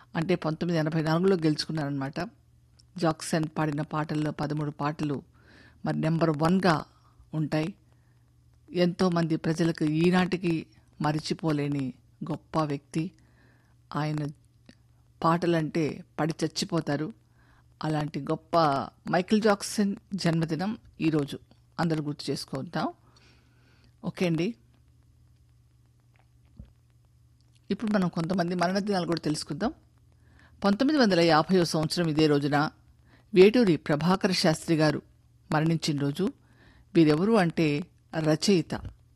అంటే పంతొమ్మిది ఎనభై నాలుగులో గెలుచుకున్నారనమాట జాక్సన్ పాడిన పాటల్లో పదమూడు పాటలు మరి నెంబర్ వన్గా ఉంటాయి ఎంతోమంది ప్రజలకు ఈనాటికి మరిచిపోలేని గొప్ప వ్యక్తి ఆయన పాటలంటే పడి చచ్చిపోతారు అలాంటి గొప్ప మైకిల్ జాక్సన్ జన్మదినం ఈరోజు అందరూ గుర్తు చేసుకుంటాం ఓకే అండి ఇప్పుడు మనం కొంతమంది మరణదినాలు కూడా తెలుసుకుందాం పంతొమ్మిది వందల యాభైవ సంవత్సరం ఇదే రోజున వేటూరి ప్రభాకర శాస్త్రి గారు మరణించిన రోజు వీరెవరు అంటే రచయిత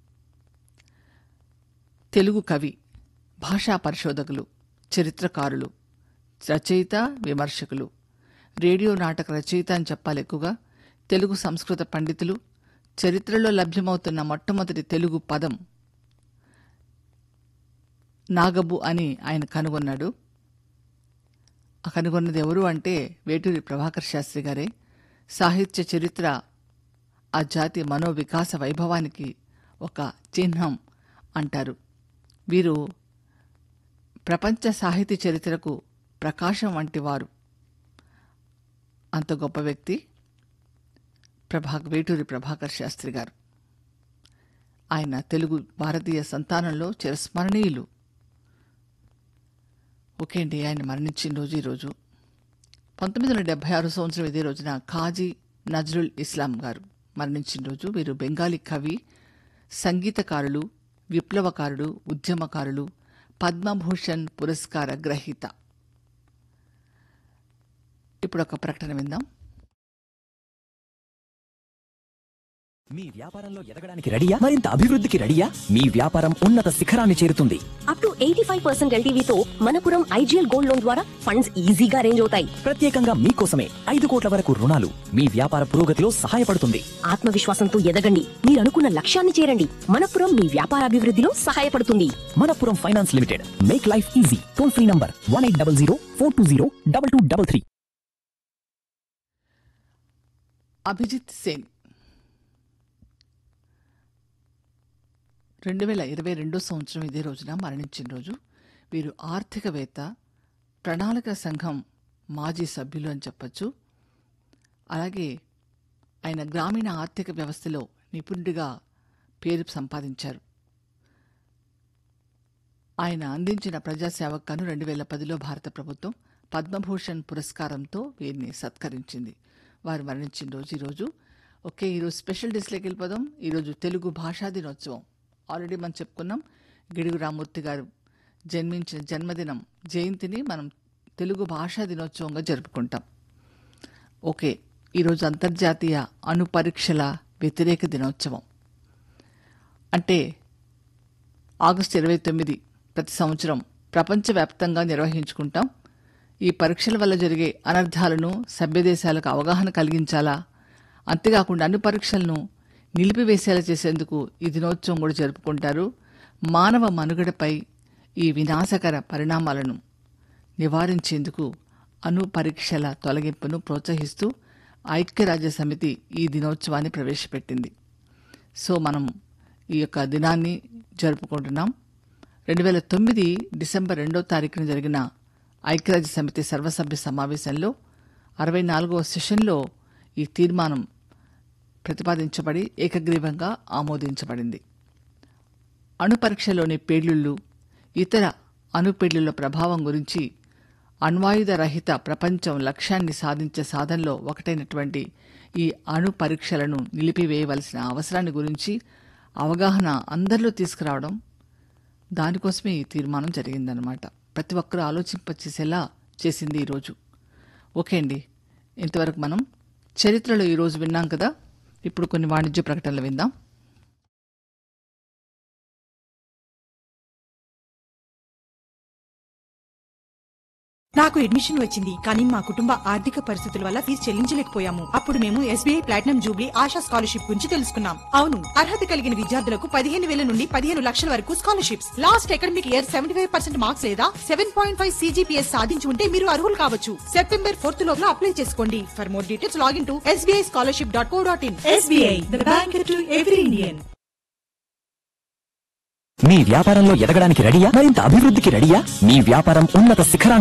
తెలుగు కవి భాషా పరిశోధకులు చరిత్రకారులు రచయిత విమర్శకులు రేడియో నాటక రచయిత అని చెప్పాలి ఎక్కువగా తెలుగు సంస్కృత పండితులు చరిత్రలో లభ్యమవుతున్న మొట్టమొదటి తెలుగు పదం నాగబు అని ఆయన కనుగొన్నాడు ఆ కనుగొన్నది ఎవరు అంటే వేటూరి ప్రభాకర్ శాస్త్రి గారే సాహిత్య చరిత్ర ఆ జాతి మనోవికాస వైభవానికి ఒక చిహ్నం అంటారు వీరు ప్రపంచ సాహితీ చరిత్రకు ప్రకాశం వంటి వారు అంత గొప్ప వ్యక్తి ప్రభా వేటూరి ప్రభాకర్ శాస్త్రి గారు ఆయన తెలుగు భారతీయ సంతానంలో చిరస్మరణీయులు ఓకే అండి ఆయన మరణించిన రోజు ఈరోజు పంతొమ్మిది వందల డెబ్బై ఆరు సంవత్సరం ఇదే రోజున ఖాజీ నజరుల్ ఇస్లాం గారు మరణించిన రోజు వీరు బెంగాలీ కవి సంగీతకారులు విప్లవకారుడు ఉద్యమకారులు పద్మభూషణ్ పురస్కార గ్రహీత ఇప్పుడు ఒక ప్రకటన విందాం మీ వ్యాపారంలో ఎదగడానికి రెడీయా మరింత అభివృద్ధికి రెడీయా మీ వ్యాపారం ఉన్నత శిఖరాన్ని చేరుతుంది up to eighty five percent ఎల్టీవీతో మనపురం ఐజీఎల్ గోల్డ్ లోన్ ద్వారా ఫండ్స్ ఈజీగా అరేంజ్ అవుతాయి ప్రత్యేకంగా మీకోసమే ఐదు కోట్ల వరకు రుణాలు మీ వ్యాపార పురోగతిలో సహాయపడుతుంది ఆత్మవిశ్వాసంతో ఎదగండి మీరు అనుకున్న లక్ష్యాన్ని చేరండి మనపురం మీ వ్యాపారాభివృద్ధిలో సహాయపడుతుంది Manappuram finance limited make life easy toll free number one eight double zero four two zero double two double three Abhijit Sen రెండు వేల ఇరవై రెండో సంవత్సరం ఇదే రోజున మరణించిన రోజు వీరు ఆర్థికవేత్త ప్రణాళిక సంఘం మాజీ సభ్యులు అని చెప్పచ్చు అలాగే ఆయన గ్రామీణ ఆర్థిక వ్యవస్థలో నిపుణుడిగా పేరు సంపాదించారు ఆయన అందించిన ప్రజాసేవకు గాను రెండు వేల పదిలో భారత ప్రభుత్వం పద్మభూషణ్ పురస్కారంతో వీరిని సత్కరించింది వారు మరణించిన రోజు ఈరోజు ఓకే ఈరోజు స్పెషల్ డేస్లోకి వెళ్ళిపోదాం ఈరోజు తెలుగు భాషా దినోత్సవం ఆల్రెడీ మనం చెప్పుకున్నాం గిడుగు రామూర్తి గారు జన్మించిన జన్మదినం జయంతిని మనం తెలుగు భాషా దినోత్సవంగా జరుపుకుంటాం ఓకే ఈరోజు అంతర్జాతీయ అణు పరీక్షల వ్యతిరేక దినోత్సవం అంటే ఆగస్టు ఇరవై తొమ్మిది ప్రతి సంవత్సరం ప్రపంచవ్యాప్తంగా నిర్వహించుకుంటాం ఈ పరీక్షల వల్ల జరిగే అనర్థాలను సభ్యదేశాలకు అవగాహన కలిగించాలా అంతేకాకుండా అన్ని పరీక్షలను నిలిపివేసేలా చేసేందుకు ఈ దినోత్సవం కూడా జరుపుకుంటారు మానవ మనుగడపై ఈ వినాశకర పరిణామాలను నివారించేందుకు అణు పరీక్షల తొలగింపును ప్రోత్సహిస్తూ ఐక్యరాజ్య సమితి ఈ దినోత్సవాన్ని ప్రవేశపెట్టింది సో మనం ఈ యొక్క దినాన్ని జరుపుకుంటున్నాం రెండు వేల తొమ్మిది డిసెంబర్ రెండో తారీఖున జరిగిన ఐక్యరాజ్య సమితి సర్వసభ్య సమావేశంలో అరవై నాలుగవ సెషన్లో ఈ తీర్మానం ప్రతిపాదించబడి ఏకగ్రీవంగా ఆమోదించబడింది అణు పరీక్షలోని పేలుళ్లు ఇతర అణు పేలుళ్ల ప్రభావం గురించి అణ్వాయుధ రహిత ప్రపంచం లక్ష్యాన్ని సాధించే సాధనలో ఒకటైనటువంటి ఈ అణు పరీక్షలను నిలిపివేయవలసిన అవసరాన్ని గురించి అవగాహన అందరిలో తీసుకురావడం దానికోసమే ఈ తీర్మానం జరిగిందనమాట ప్రతి ఒక్కరూ ఆలోచింపచేసేలా చేసింది ఈరోజు ఓకే అండి ఇంతవరకు మనం చరిత్రలో ఈరోజు విన్నాం కదా ఇప్పుడు కొన్ని వాణిజ్య ప్రకటనలు విందాం నాకు అడ్మిషన్ వచ్చింది కానీ మా కుటుంబ ఆర్థిక పరిస్థితుల వల్ల ఫీజు చెల్లించలేకపోయాము అప్పుడు మేము SBI platinum jubilee Asha scholarship గురించి తెలుసుకున్నాం అవును అర్హత కలిగిన విద్యార్థులకు పదిహేను వేల నుండి పదిహేను లక్షల వరకు scholarships last academic year seventy five percent marks లేదా సెవెన్ పాయింట్ ఫైవ్ సీజీపీఎస్ సాధించి ఉంటే మీరు అర్హులు కావచ్చు సెప్టెంబర్ ఫోర్త్ లోపల అప్లై చేసుకోండి for more details login to SBI scholarship dot co dot in SBI the bank to every Indian మీ వ్యాపారంలో ఎదగడానికి రెడీయా మరింత అభివృద్ధికి రెడీయా మీ వ్యాపారం ఉన్నత శిఖరాన్ని